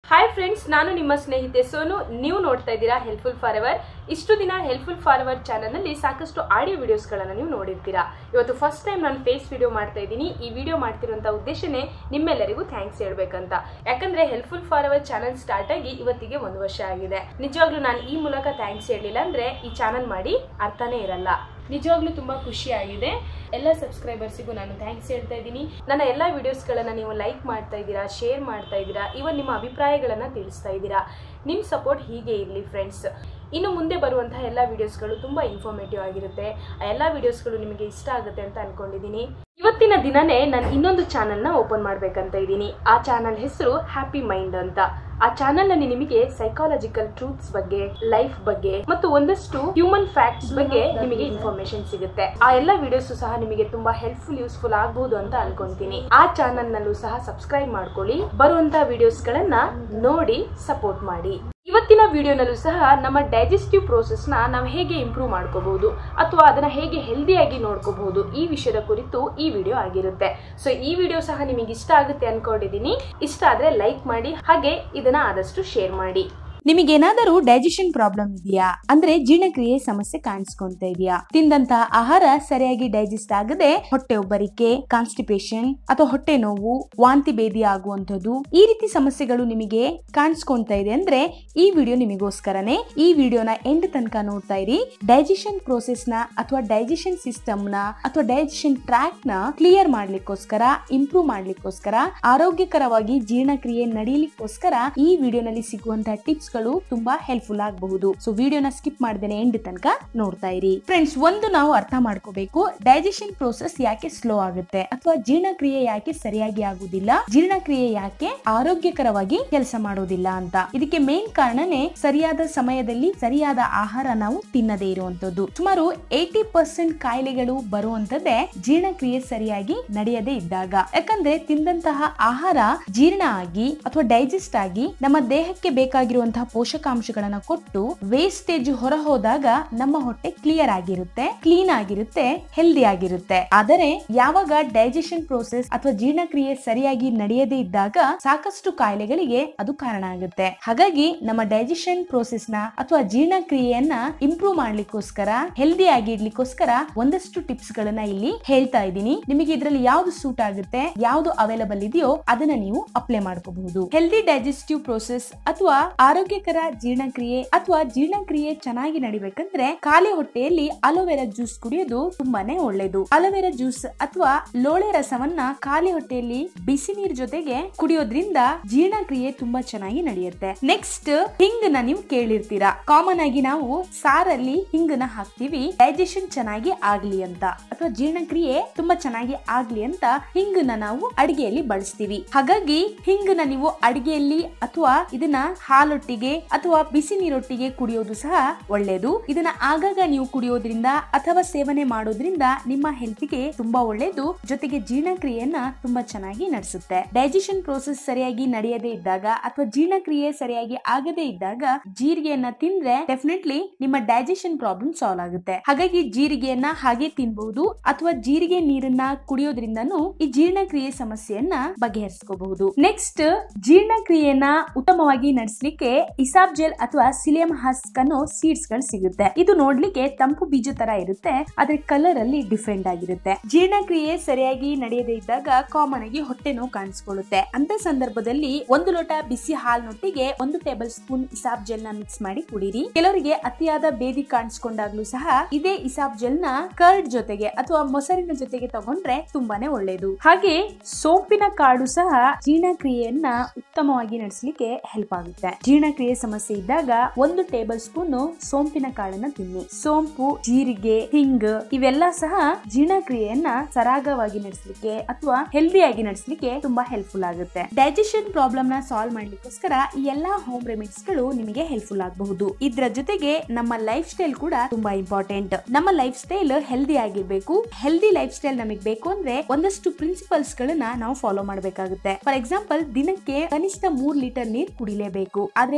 hi friends ನಾನು ನಿಮ್ಮ ಸ್ನೇಹಿತೆ ಸೋನು ನೀವು ನೋಡ್ತಾ ಇದ್ದೀರಾ ಹೆಲ್ಪ್ಫುಲ್ ಫಾರ್ ಎವರ್ ಇಷ್ಟು ದಿನ ಹೆಲ್ಪ್ಫುಲ್ ಫಾರ್ ಎವರ್ ಚಾನಲ್ನಲ್ಲಿ ಸಾಕಷ್ಟು ಆಡಿಯೋ ವಿಡಿಯೋಸ್ಗಳನ್ನು ನೀವು ನೋಡಿರ್ತೀರಾ ಇವತ್ತು ಫಸ್ಟ್ ಟೈಮ್ ನಾನು ಫೇಸ್ ವಿಡಿಯೋ ಮಾಡ್ತಾ ಇದ್ದೀನಿ ಈ ವಿಡಿಯೋ ಮಾಡ್ತಿರುವಂಥ ಉದ್ದೇಶನೇ ನಿಮ್ಮೆಲ್ಲರಿಗೂ ಥ್ಯಾಂಕ್ಸ್ ಹೇಳ್ಬೇಕಂತ ಯಾಕಂದ್ರೆ helpful for ever channel start ಆಗಿ ಇವತ್ತಿಗೆ ಒಂದು ವರ್ಷ ಆಗಿದೆ ನಿಜವಾಗ್ಲೂ ನಾನು ಈ ಮೂಲಕ ಥ್ಯಾಂಕ್ಸ್ ಹೇಳಿಲ್ಲ ಅಂದ್ರೆ ಈ ಚಾನಲ್ ಮಾಡಿ ಅರ್ಥನೇ ಇರಲ್ಲ ನಿಜವಾಗ್ಲೂ ತುಂಬಾ ಖುಷಿ ಆಗಿದೆ ಎಲ್ಲ ಸಬ್ಸ್ಕ್ರೈಬರ್ಸಿಗೂ ನಾನು ಥ್ಯಾಂಕ್ಸ್ ಹೇಳ್ತಾ ಇದ್ದೀನಿ ನನ್ನ ಎಲ್ಲ ವಿಡಿಯೋಸ್ಗಳನ್ನು ನೀವು ಲೈಕ್ ಮಾಡ್ತಾ ಇದ್ದೀರಾ ಶೇರ್ ಮಾಡ್ತಾ ಇದ್ದೀರಾ ಇವನ್ ನಿಮ್ಮ ಅಭಿಪ್ರಾಯಗಳನ್ನು ತಿಳಿಸ್ತಾ ಇದ್ದೀರಾ ನಿಮ್ಮ ಸಪೋರ್ಟ್ ಹೀಗೆ ಇರಲಿ ಫ್ರೆಂಡ್ಸ್ ಇನ್ನು ಮುಂದೆ ಬರುವಂತಹ ಎಲ್ಲ ವಿಡಿಯೋಸ್ಗಳು ತುಂಬ ಇನ್ಫಾರ್ಮೇಟಿವ್ ಆಗಿರುತ್ತೆ ಆ ಎಲ್ಲ ವಿಡಿಯೋಸ್ಗಳು ನಿಮಗೆ ಇಷ್ಟ ಆಗುತ್ತೆ ಅಂತ ಅನ್ಕೊಂಡಿದ್ದೀನಿ ಇವತ್ತಿನ ದಿನನೇ ನಾನು ಇನ್ನೊಂದು ಚಾನಲ್ನ ಓಪನ್ ಮಾಡ್ಬೇಕಂತ ಇದ್ದೀನಿ ಆ ಚಾನಲ್ ಹೆಸರು ಹ್ಯಾಪಿ ಮೈಂಡ್ ಅಂತ ಆ ಚಾನಲ್ ನಲ್ಲಿ ನಿಮಗೆ ಸೈಕಾಲಜಿಕಲ್ ಟ್ರೂತ್ಸ್ ಬಗ್ಗೆ ಲೈಫ್ ಬಗ್ಗೆ ಮತ್ತು ಒಂದಷ್ಟು ಹ್ಯೂಮನ್ ಫ್ಯಾಕ್ಟ್ಸ್ ಬಗ್ಗೆ ನಿಮಗೆ ಇನ್ಫಾರ್ಮೇಶನ್ ಸಿಗುತ್ತೆ ಆ ಎಲ್ಲ ವಿಡಿಯೋಸ್ ಸಹ ನಿಮಗೆ ತುಂಬಾ ಹೆಲ್ಪ್ಫುಲ್ ಯೂಸ್ಫುಲ್ ಆಗಬಹುದು ಅಂತ ಅನ್ಕೊಂತೀನಿ ಆ ಚಾನಲ್ ನಲ್ಲೂ ಸಹ ಸಬ್ಸ್ಕ್ರೈಬ್ ಮಾಡ್ಕೊಳ್ಳಿ ಬರುವಂತಹ ವಿಡಿಯೋಸ್ ಗಳನ್ನ ನೋಡಿ ಸಪೋರ್ಟ್ ಮಾಡಿ ಇವತ್ತಿನ ವಿಡಿಯೋನಲ್ಲೂ ಸಹ ನಮ್ಮ ಡೈಜೆಸ್ಟಿವ್ ಪ್ರೋಸೆಸ್ ನ ನಾವು ಹೇಗೆ ಇಂಪ್ರೂವ್ ಮಾಡ್ಕೋಬಹುದು ಅಥವಾ ಅದನ್ನ ಹೇಗೆ ಹೆಲ್ದಿಯಾಗಿ ನೋಡ್ಕೋಬಹುದು ಈ ವಿಷಯದ ಕುರಿತು ಈ ವಿಡಿಯೋ ಆಗಿರುತ್ತೆ ಸೊ ಈ ವಿಡಿಯೋ ಸಹ ನಿಮಗೆ ಇಷ್ಟ ಆಗುತ್ತೆ ಅನ್ಕೊಂಡಿದೀನಿ ಇಷ್ಟ ಆದ್ರೆ ಲೈಕ್ ಮಾಡಿ ಹಾಗೆ ಇದನ್ನ ಆದಷ್ಟು ಶೇರ್ ಮಾಡಿ ನಿಮಗೇನಾದರೂ ಡೈಜೆಷನ್ ಪ್ರಾಬ್ಲಮ್ ಇದೆಯಾ ಅಂದ್ರೆ ಜೀರ್ಣಕ್ರಿಯೆ ಸಮಸ್ಯೆ ಕಾಣಿಸ್ಕೊಂತ ಇದೆಯಾ ತಿಂದಂತ ಆಹಾರ ಸರಿಯಾಗಿ ಡೈಜೆಸ್ಟ್ ಆಗದೆ ಹೊಟ್ಟೆ ಉಬ್ಬರಿಕೆ ಕಾನ್ಸ್ಟಿಪೇಷನ್ ಅಥವಾ ಹೊಟ್ಟೆ ನೋವು ವಾಂತಿ ಭೇದಿ ಆಗುವಂತದ್ದು ಈ ರೀತಿ ಸಮಸ್ಯೆಗಳು ನಿಮಗೆ ಕಾಣಿಸ್ಕೊಂತ ಇದೆ ಅಂದ್ರೆ ಈ ವಿಡಿಯೋ ನಿಮಗೋಸ್ಕರನೇ ಈ ವಿಡಿಯೋನ ಎಂಡ್ ತನಕ ನೋಡ್ತಾ ಇರಿ ಡೈಜೆಷನ್ ಪ್ರೋಸೆಸ್ ನ ಅಥವಾ ಡೈಜೆಷನ್ ಸಿಸ್ಟಮ್ ನ ಅಥವಾ ಡೈಜೆಷನ್ ಟ್ರ್ಯಾಕ್ ನ ಕ್ಲಿಯರ್ ಮಾಡ್ಲಿಕ್ಕೋಸ್ಕರ ಇಂಪ್ರೂವ್ ಮಾಡ್ಲಿಕ್ಕೋಸ್ಕರ ಆರೋಗ್ಯಕರವಾಗಿ ಜೀರ್ಣಕ್ರಿಯೆ ನಡೀಲಿಕ್ಕೋಸ್ಕರ ಈ ವಿಡಿಯೋನಲ್ಲಿ ಸಿಗುವಂತಹ ಟಿಪ್ಸ್ ಗಳು ತುಂಬಾ ಹೆಲ್ಪ್ಫುಲ್ ಆಗಬಹುದು ಸೊ ವಿಡಿಯೋನ ಸ್ಕಿಪ್ ಮಾಡ್ದೇನೆ ಎಂಡ್ ತನಕ ನೋಡ್ತಾ ಇರಿ ಫ್ರೆಂಡ್ಸ್ ಒಂದು ನಾವು ಅರ್ಥ ಮಾಡ್ಕೋಬೇಕು ಡೈಜೆಷನ್ ಪ್ರೋಸೆಸ್ ಯಾಕೆ ಸ್ಲೋ ಆಗುತ್ತೆ ಅಥವಾ ಜೀರ್ಣಕ್ರಿಯೆ ಯಾಕೆ ಸರಿಯಾಗಿ ಆಗುದಿಲ್ಲ ಜೀರ್ಣಕ್ರಿಯೆ ಯಾಕೆ ಆರೋಗ್ಯಕರವಾಗಿ ಕೆಲಸ ಮಾಡೋದಿಲ್ಲ ಅಂತ ಇದಕ್ಕೆ ಮೇನ್ ಕಾರಣನೇ ಸರಿಯಾದ ಸಮಯದಲ್ಲಿ ಸರಿಯಾದ ಆಹಾರ ನಾವು ತಿನ್ನದೇ ಇರುವಂತದ್ದು ಸುಮಾರು ಏಟಿ ಪರ್ಸೆಂಟ್ ಕಾಯಿಲೆಗಳು ಬರುವಂತದ್ದೇ ಜೀರ್ಣಕ್ರಿಯೆ ಸರಿಯಾಗಿ ನಡೆಯದೇ ಇದ್ದಾಗ ಯಾಕಂದ್ರೆ ತಿಂದಂತಹ ಆಹಾರ ಜೀರ್ಣ ಆಗಿ ಅಥವಾ ಡೈಜೆಸ್ಟ್ ಆಗಿ ನಮ್ಮ ದೇಹಕ್ಕೆ ಬೇಕಾಗಿರುವಂತಹ ಪೋಷಕಾಂಶಗಳನ್ನ ಕೊಟ್ಟು ವೇಸ್ಟೇಜ್ ಹೊರ ಹೋದಾಗ ನಮ್ಮ ಹೊಟ್ಟೆ ಕ್ಲಿಯರ್ ಆಗಿರುತ್ತೆ ಕ್ಲೀನ್ ಆಗಿರುತ್ತೆ ಹೆಲ್ದಿ ಆಗಿರುತ್ತೆ ಆದರೆ ಯಾವಾಗ ಡೈಜೆಷನ್ ಪ್ರೋಸೆಸ್ ಅಥವಾ ಜೀರ್ಣಕ್ರಿಯೆ ಸರಿಯಾಗಿ ನಡೆಯದೇ ಇದ್ದಾಗ ಸಾಕಷ್ಟು ಕಾಯಿಲೆಗಳಿಗೆ ಅದು ಕಾರಣ ಆಗುತ್ತೆ ಹಾಗಾಗಿ ನಮ್ಮ ಡೈಜೆಷನ್ ಪ್ರೋಸೆಸ್ ನ ಅಥವಾ ಜೀರ್ಣಕ್ರಿಯೆಯನ್ನ ಇಂಪ್ರೂವ್ ಮಾಡ್ಲಿಕ್ಕೋಸ್ಕರ ಹೆಲ್ದಿ ಆಗಿ ಇಡ್ಲಿಕ್ಕೋಸ್ಕರ ಒಂದಷ್ಟು ಟಿಪ್ಸ್ ಗಳನ್ನ ಇಲ್ಲಿ ಹೇಳ್ತಾ ಇದ್ದೀನಿ ನಿಮಗೆ ಇದರಲ್ಲಿ ಯಾವ್ದು ಸೂಟ್ ಆಗುತ್ತೆ ಯಾವ್ದು ಅವೈಲಬಲ್ ಇದೆಯೋ ಅದನ್ನ ನೀವು ಅಪ್ಲೈ ಮಾಡ್ಕೋಬಹುದು ಹೆಲ್ದಿ ಡೈಜೆಸ್ಟಿವ್ ಪ್ರೋಸೆಸ್ ಅಥವಾ ಆರೋಗ್ಯಕರ ಜೀರ್ಣಕ್ರಿಯೆ ಅಥವಾ ಜೀರ್ಣಕ್ರಿಯೆ ಚೆನ್ನಾಗಿ ನಡಿಬೇಕಂದ್ರೆ ಖಾಲಿ ಹೊಟ್ಟೆಯಲ್ಲಿ ಅಲೋವೆರಾ ಜ್ಯೂಸ್ ಕುಡಿಯೋದು ತುಂಬಾನೇ ಒಳ್ಳೇದು ಅಲೋವೆರಾ ಜ್ಯೂಸ್ ಅಥವಾ ಲೋಳೆ ರಸವನ್ನ ಖಾಲಿ ಹೊಟ್ಟೆಯಲ್ಲಿ ಬಿಸಿ ನೀರ್ ಜೊತೆಗೆ ಕುಡಿಯೋದ್ರಿಂದ ಜೀರ್ಣಕ್ರಿಯೆ ತುಂಬಾ ಚೆನ್ನಾಗಿ ನಡೆಯುತ್ತೆ ನೆಕ್ಸ್ಟ್ ಹಿಂಗ್ ನ ನೀವು ಕೇಳಿರ್ತೀರಾ ಕಾಮನ್ ಆಗಿ ನಾವು ಸಾರಲ್ಲಿ ಹಿಂಗನ ಹಾಕ್ತಿವಿ ಡೈಜೆಷನ್ ಚೆನ್ನಾಗಿ ಆಗ್ಲಿ ಅಂತ ಅಥವಾ ಜೀರ್ಣಕ್ರಿಯೆ ತುಂಬಾ ಚೆನ್ನಾಗಿ ಆಗ್ಲಿ ಅಂತ ಹಿಂಗನ ನಾವು ಅಡಿಗೆಯಲ್ಲಿ ಬಳಸ್ತೀವಿ ಹಾಗಾಗಿ ಹಿಂಗನ ನೀವು ಅಡಿಗೆಯಲ್ಲಿ ಅಥವಾ ಇದನ್ನ ಹಾಲೊಟ್ಟಿಗೆ ಅಥವಾ ಬಿಸಿ ನೀರೊಟ್ಟಿಗೆ ಕುಡಿಯೋದು ಸಹ ಒಳ್ಳೆಯದು ಇದನ್ನ ಆಗಾಗ ನೀವು ಕುಡಿಯೋದ್ರಿಂದ ಅಥವಾ ಸೇವನೆ ಮಾಡೋದ್ರಿಂದ ನಿಮ್ಮ ಹೆಲ್ತ್ಗೆ ತುಂಬಾ ಒಳ್ಳೆಯದು ಜೊತೆಗೆ ಜೀರ್ಣಕ್ರಿಯೆಯನ್ನ ತುಂಬಾ ಚೆನ್ನಾಗಿ ನಡೆಸುತ್ತೆ ಡೈಜೆಷನ್ ಪ್ರೋಸೆಸ್ ಸರಿಯಾಗಿ ನಡೆಯದೇ ಇದ್ದಾಗ ಅಥವಾ ಜೀರ್ಣಕ್ರಿಯೆ ಸರಿಯಾಗಿ ಆಗದೇ ಇದ್ದಾಗ ಜೀರಿಗೆಯನ್ನ ತಿಂದ್ರೆ ಡೆಫಿನೆಟ್ಲಿ ನಿಮ್ಮ ಡೈಜೆಷನ್ ಪ್ರಾಬ್ಲಮ್ ಸಾಲ್ವ್ ಆಗುತ್ತೆ ಹಾಗಾಗಿ ಜೀರಿಗೆಯನ್ನ ಹಾಗೆ ತಿನ್ಬಹುದು ಅಥವಾ ಜೀರಿಗೆ ನೀರನ್ನ ಕುಡಿಯೋದ್ರಿಂದನೂ ಈ ಜೀರ್ಣಕ್ರಿಯೆ ಸಮಸ್ಯೆಯನ್ನ ಬಗೆಹರಿಸ್ಕೋಬಹುದು ನೆಕ್ಸ್ಟ್ ಜೀರ್ಣಕ್ರಿಯೆಯನ್ನ ಉತ್ತಮವಾಗಿ ನಡೆಸಲಿಕ್ಕೆ ಇಸಾಬ್ ಜೆಲ್ ಅಥವಾ ಸಿಲಿಯಂ ಹಸ್ಕ್ ಅನ್ನೋ ಸೀಡ್ಸ್ ಗಳು ಸಿಗುತ್ತೆ ಇದು ನೋಡ್ಲಿಕ್ಕೆ ತಂಪು ಬೀಜ ತರ ಇರುತ್ತೆ ಆದ್ರೆ ಕಲರ್ ಅಲ್ಲಿ ಡಿಫ್ರೆಂಟ್ ಆಗಿರುತ್ತೆ ಜೀರ್ಣಕ್ರಿಯೆ ಸರಿಯಾಗಿ ನಡೆಯದೇ ಇದ್ದಾಗ ಕಾಮನ್ ಆಗಿ ಹೊಟ್ಟೆ ನೋವು ಕಾಣಿಸ್ಕೊಳ್ಳುತ್ತೆ ಅಂತ ಸಂದರ್ಭದಲ್ಲಿ ಒಂದು ಲೋಟ ಬಿಸಿ ಹಾಲ್ನೊಟ್ಟಿಗೆ ಒಂದು ಟೇಬಲ್ ಸ್ಪೂನ್ ಇಸಾಬ್ ಜೆಲ್ ನ ಮಿಕ್ಸ್ ಮಾಡಿ ಕುಡೀರಿ ಕೆಲವರಿಗೆ ಅತಿಯಾದ ಬೇದಿ ಕಾಣಿಸ್ಕೊಂಡಾಗ್ಲೂ ಸಹ ಇದೇ ಇಸಾಬ್ ಜೆಲ್ ನ ಕರ್ಡ್ ಜೊತೆಗೆ ಅಥವಾ ಮೊಸರಿನ ಜೊತೆಗೆ ತಗೊಂಡ್ರೆ ತುಂಬಾನೇ ಒಳ್ಳೇದು ಹಾಗೆ ಸೋಂಪಿನ ಕಾಳು ಸಹ ಜೀರ್ಣಕ್ರಿಯೆಯನ್ನ ಉತ್ತಮವಾಗಿ ನಡೆಸಲಿಕ್ಕೆ ಹೆಲ್ಪ್ ಆಗುತ್ತೆ ಜೀರ್ಣಕ್ರಿಯೆ ಸಮಸ್ಯೆ ಇದ್ದಾಗ ಒಂದು ಟೇಬಲ್ ಸ್ಪೂನ್ ಸೋಂಪಿನ ಕಾಳನ್ನ ತಿನ್ನಿ ಸೋಂಪು ಜೀರಿಗೆ ಹಿಂಗ್ ಇವೆಲ್ಲ ಸಹ ಜೀರ್ಣಕ್ರಿಯೆಯನ್ನ ಸರಾಗವಾಗಿ ನಡೆಸಲಿಕ್ಕೆ ಅಥವಾ ಹೆಲ್ದಿಯಾಗಿ ನಡೆಸಲಿಕ್ಕೆ ತುಂಬಾ ಹೆಲ್ಪ್ಫುಲ್ ಆಗುತ್ತೆ ಡೈಜೆಷನ್ ಪ್ರಾಬ್ಲಮ್ ನ ಸಾಲ್ವ್ ಮಾಡ್ಲಿಕ್ಕೋಸ್ಕರ ಈ ಎಲ್ಲಾ ಹೋಮ್ ರೆಮಿಡೀಸ್ ಗಳು ನಿಮಗೆ ಹೆಲ್ಪ್ಫುಲ್ ಆಗಬಹುದು ಇದ್ರ ಜೊತೆಗೆ ನಮ್ಮ ಲೈಫ್ ಸ್ಟೈಲ್ ಕೂಡ ತುಂಬಾ ಇಂಪಾರ್ಟೆಂಟ್ ನಮ್ಮ ಲೈಫ್ ಸ್ಟೈಲ್ ಹೆಲ್ದಿ ಆಗಿರ್ಬೇಕು ಹೆಲ್ದಿ ಲೈಫ್ ಸ್ಟೈಲ್ ನಮಗೆ ಬೇಕು ಅಂದ್ರೆ ಒಂದಷ್ಟು ಪ್ರಿನ್ಸಿಪಲ್ಸ್ ಗಳನ್ನ ನಾವು ಫಾಲೋ ಮಾಡಬೇಕಾಗುತ್ತೆ ಫಾರ್ ಎಕ್ಸಾಂಪಲ್ ದಿನಕ್ಕೆ ಕನಿಷ್ಠ ಮೂರ್ ಲೀಟರ್ ನೀರ್ ಕುಡಿಲೇಬೇಕು ಆದ್ರೆ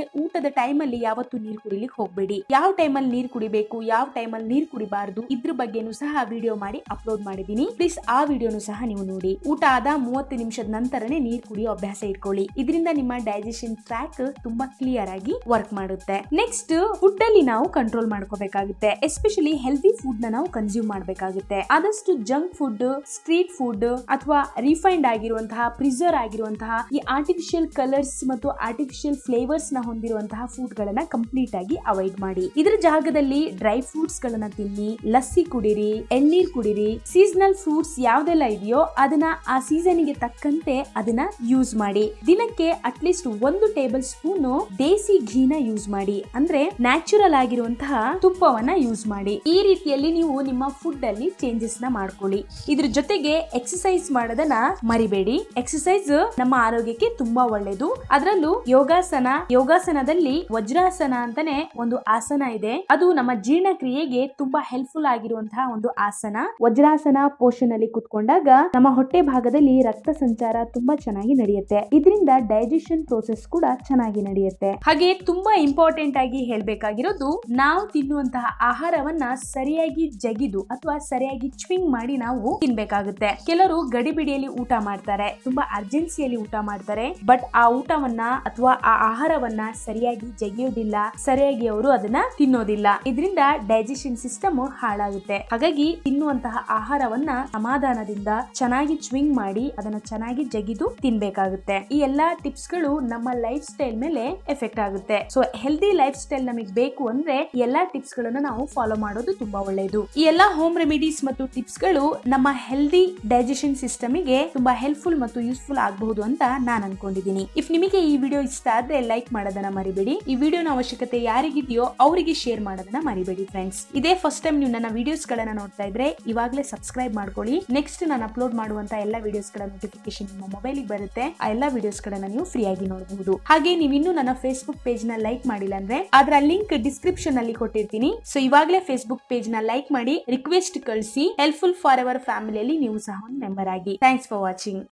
ಊಟದ ಟೈಮ್ ಅಲ್ಲಿ ಯಾವತ್ತು ನೀರ್ ಕುಡಿಲಿಕ್ಕೆ ಹೋಗ್ಬೇಡಿ ಯಾವ ಟೈಮಲ್ಲಿ ನೀರ್ ಕುಡಿಬೇಕು ಯಾವ ಟೈಮಲ್ಲಿ ನೀರ್ ಕುಡಿಬಾರ್ದು ಇದ್ರ ಬಗ್ಗೆನೂ ಸಹ ವಿಡಿಯೋ ಮಾಡಿ ಅಪ್ಲೋಡ್ ಮಾಡಿದೀನಿ ಪ್ಲೀಸ್ ಆ ವಿಡಿಯೋನು ಸಹ ನೀವು ನೋಡಿ ಊಟ ಆದ ಮೂವತ್ತು ನಿಮಿಷದ ನಂತರನೇ ನೀರ್ ಕುಡಿಯೋ ಅಭ್ಯಾಸ ಇಟ್ಕೊಳ್ಳಿ ಇದರಿಂದ ನಿಮ್ಮ ಡೈಜೆಷನ್ ಟ್ರ್ಯಾಕ್ ತುಂಬಾ ಕ್ಲಿಯರ್ ಆಗಿ ವರ್ಕ್ ಮಾಡುತ್ತೆ ನೆಕ್ಸ್ಟ್ ಫುಡ್ ಅಲ್ಲಿ ನಾವು ಕಂಟ್ರೋಲ್ ಮಾಡ್ಕೋಬೇಕಾಗುತ್ತೆ ಎಸ್ಪೆಷಲಿ ಹೆಲ್ದಿ ಫುಡ್ ನ ನಾವು ಕನ್ಸ್ಯೂಮ್ ಮಾಡಬೇಕಾಗುತ್ತೆ ಆದಷ್ಟು ಜಂಕ್ ಫುಡ್ ಸ್ಟ್ರೀಟ್ ಫುಡ್ ಅಥವಾ ರಿಫೈನ್ಡ್ ಆಗಿರುವಂತಹ ಪ್ರಿಸರ್ವ್ ಆಗಿರುವಂತಹ ಈ ಆರ್ಟಿಫಿಷಿಯಲ್ ಕಲರ್ಸ್ ಮತ್ತು ಆರ್ಟಿಫಿಷಿಯಲ್ ಫ್ಲೇವರ್ಸ್ ನ ಹೊಂದಿರುವಂತಹ ಫುಡ್ ಗಳನ್ನ ಕಂಪ್ಲೀಟ್ ಆಗಿ ಅವಾಯ್ಡ್ ಮಾಡಿ ಇದರ ಜಾಗದಲ್ಲಿ ಡ್ರೈ ಫ್ರೂಟ್ಸ್ ಗಳನ್ನ ತಿನ್ನಿ ಲಸ್ಸಿ ಕುಡಿರಿ ಎಳ್ನೀರ್ ಕುಡಿರಿ ಸೀಸನಲ್ ಫ್ರೂಟ್ಸ್ ಯಾವ್ದೆಲ್ಲ ಇದೆಯೋ ಅದನ್ನ ಆ ಸೀಸನ್ ಗೆ ತಕ್ಕಂತೆ ಅದನ್ನ ಯೂಸ್ ಮಾಡಿ ದಿನಕ್ಕೆ ಅಟ್ಲೀಸ್ಟ್ ಒಂದು ಟೇಬಲ್ ಸ್ಪೂನ್ ದೇಸಿ ಘೀನ ಯೂಸ್ ಮಾಡಿ ಅಂದ್ರೆ ನ್ಯಾಚುರಲ್ ಆಗಿರುವಂತಹ ತುಪ್ಪವನ್ನ ಯೂಸ್ ಮಾಡಿ ಈ ರೀತಿಯಲ್ಲಿ ನೀವು ನಿಮ್ಮ ಫುಡ್ ಅಲ್ಲಿ ಚೇಂಜಸ್ ನ ಮಾಡ್ಕೊಳ್ಳಿ ಇದ್ರ ಜೊತೆಗೆ ಎಕ್ಸಸೈಸ್ ಮಾಡೋದನ್ನ ಮರಿಬೇಡಿ ಎಕ್ಸಸೈಸ್ ನಮ್ಮ ಆರೋಗ್ಯಕ್ಕೆ ತುಂಬಾ ಒಳ್ಳೇದು ಅದರಲ್ಲೂ ಯೋಗಾಸನ ಯೋಗಾಸನದಲ್ಲಿ ವಜ್ರಾಸನ ಅಂತಾನೆ ಒಂದು ಆಸನ ಇದೆ ಅದು ನಮ್ಮ ಜೀರ್ಣಕ್ರಿಯೆಗೆ ತುಂಬಾ ಹೆಲ್ಪ್ಫುಲ್ ಆಗಿರುವಂತಹ ಒಂದು ಆಸನ ವಜ್ರಾಸನ ಪೋಷನ್ ಅಲ್ಲಿ ಕುತ್ಕೊಂಡಾಗ ನಮ್ಮ ಹೊಟ್ಟೆ ಭಾಗದಲ್ಲಿ ರಕ್ತ ಸಂಚಾರ ತುಂಬಾ ಚೆನ್ನಾಗಿ ನಡೆಯುತ್ತೆ ಇದರಿಂದ ಡೈಜೆಷನ್ ಪ್ರೋಸೆಸ್ ಕೂಡ ಚೆನ್ನಾಗಿ ನಡೆಯುತ್ತೆ ಹಾಗೆ ತುಂಬಾ ಇಂಪಾರ್ಟೆಂಟ್ ಆಗಿ ಹೇಳ್ಬೇಕಾಗಿರೋದು ನಾವು ತಿನ್ನುವಂತಹ ಆಹಾರವನ್ನ ಸರಿಯಾಗಿ ಜಗಿದು ಅಥವಾ ಸರಿಯಾಗಿ ಚ್ವಿಂಗ್ ಮಾಡಿ ನಾವು ತಿನ್ಬೇಕಾಗುತ್ತೆ ಕೆಲವರು ಗಡಿಬಿಡಿಯಲ್ಲಿ ಊಟ ಮಾಡ್ತಾರೆ ತುಂಬಾ ಅರ್ಜೆನ್ಸಿಯಲ್ಲಿ ಊಟ ಮಾಡ್ತಾರೆ ಬಟ್ ಆ ಊಟವನ್ನ ಅಥವಾ ಆ ಆಹಾರವನ್ನ ಸರಿಯಾಗಿ ಜಗಿಯೋದಿಲ್ಲ ಸರಿಯಾಗಿ ಅವರು ಅದನ್ನ ತಿನ್ನೋದಿಲ್ಲ ಇದರಿಂದ ಡೈಜೆಷನ್ ಸಿಸ್ಟಮ್ ಹಾಳಾಗುತ್ತೆ ಹಾಗಾಗಿ ತಿನ್ನುವಂತಹ ಆಹಾರವನ್ನ ಸಮಾಧಾನದಿಂದ ಚೆನ್ನಾಗಿ ಚ್ವಿಂಗ್ ಮಾಡಿ ಅದನ್ನ ಚೆನ್ನಾಗಿ ಜಗಿದು ತಿನ್ಬೇಕಾಗುತ್ತೆ ಈ ಎಲ್ಲಾ ಟಿಪ್ಸ್ ಗಳು ನಮ್ಮ ಲೈಫ್ ಸ್ಟೈಲ್ ಮೇಲೆ ಎಫೆಕ್ಟ್ ಆಗುತ್ತೆ ಸೊ ಹೆಲ್ದಿ ಲೈಫ್ ಸ್ಟೈಲ್ ನಮಗೆ ಬೇಕು ಅಂದ್ರೆ ಈ ಎಲ್ಲಾ ಟಿಪ್ಸ್ ಗಳನ್ನ ನಾವು ಫಾಲೋ ಮಾಡೋದು ತುಂಬಾ ಒಳ್ಳೆಯದು ಈ ಎಲ್ಲಾ ಹೋಮ್ ರೆಮಿಡೀಸ್ ಮತ್ತು ಟಿಪ್ಸ್ ಗಳು ನಮ್ಮ ಹೆಲ್ದಿ ಡೈಜೆಷನ್ ಸಿಸ್ಟಮ್ ಗೆ ತುಂಬಾ ಹೆಲ್ಪ್ಫುಲ್ ಮತ್ತು ಯೂಸ್ಫುಲ್ ಆಗಬಹುದು ಅಂತ ನಾನು ಅನ್ಕೊಂಡಿದ್ದೀನಿ ಇಫ್ ನಿಮಗೆ ಈ ವಿಡಿಯೋ ಇಷ್ಟ ಆದ್ರೆ ಲೈಕ್ ಮಾಡೋದನ್ನ ಮರಿಬೇಡಿ ಈ ವಿಡಿಯೋನ ಅವಶ್ಯಕತೆ ಯಾರಿಗಿದೆಯೋ ಅವರಿಗೆ ಶೇರ್ ಮಾಡೋದನ್ನ ಮರಿಬೇಡಿ ಫ್ರೆಂಡ್ಸ್ ಇದೇ ಫಸ್ಟ್ ಟೈಮ್ ನೀವು ನನ್ನ ವಿಡಿಯೋಸ್ ಗಳನ್ನ ನೋಡ್ತಾ ಇದ್ರೆ ಇವಾಗಲೇ ಸಬ್ಸ್ಕ್ರೈಬ್ ಮಾಡ್ಕೊಳ್ಳಿ ನೆಕ್ಸ್ಟ್ ನಾನು ಅಪ್ಲೋಡ್ ಮಾಡುವಂತ ಎಲ್ಲ ವಿಡಿಯೋಸ್ ಗಳ ನೋಟಿಫಿಕೇಶನ್ ನಿಮ್ಮ ಮೊಬೈಲ್ ಬರುತ್ತೆ ಆ ಎಲ್ಲ ವಿಡಿಯೋಸ್ ಗಳನ್ನ ನೀವು ಫ್ರೀ ಆಗಿ ನೋಡಬಹುದು ಹಾಗೆ ನೀವು ಇನ್ನೂ ನನ್ನ ಫೇಸ್ಬುಕ್ ಪೇಜ್ ನ ಲೈಕ್ ಮಾಡಿಲ್ಲ ಅಂದ್ರೆ ಅದರ ಲಿಂಕ್ ಡಿಸ್ಕ್ರಿಪ್ಷನ್ ಅಲ್ಲಿ ಕೊಟ್ಟಿರ್ತೀನಿ ಸೊ ಇವಾಗಲೇ ಫೇಸ್ಬುಕ್ ಪೇಜ್ ನ ಲೈಕ್ ಮಾಡಿ ರಿಕ್ವೆಸ್ಟ್ ಕಳಿಸಿ ಹೆಲ್ಪ್ಫುಲ್ ಫಾರ್ ಅವರ್ ಫ್ಯಾಮಿಲಿಯಲ್ಲಿ ನೀವು ಸಹ ಒಂದು ಮೆಂಬರ್ ಆಗಿ ಥ್ಯಾಂಕ್ಸ್ ಫಾರ್ ವಾಚಿಂಗ್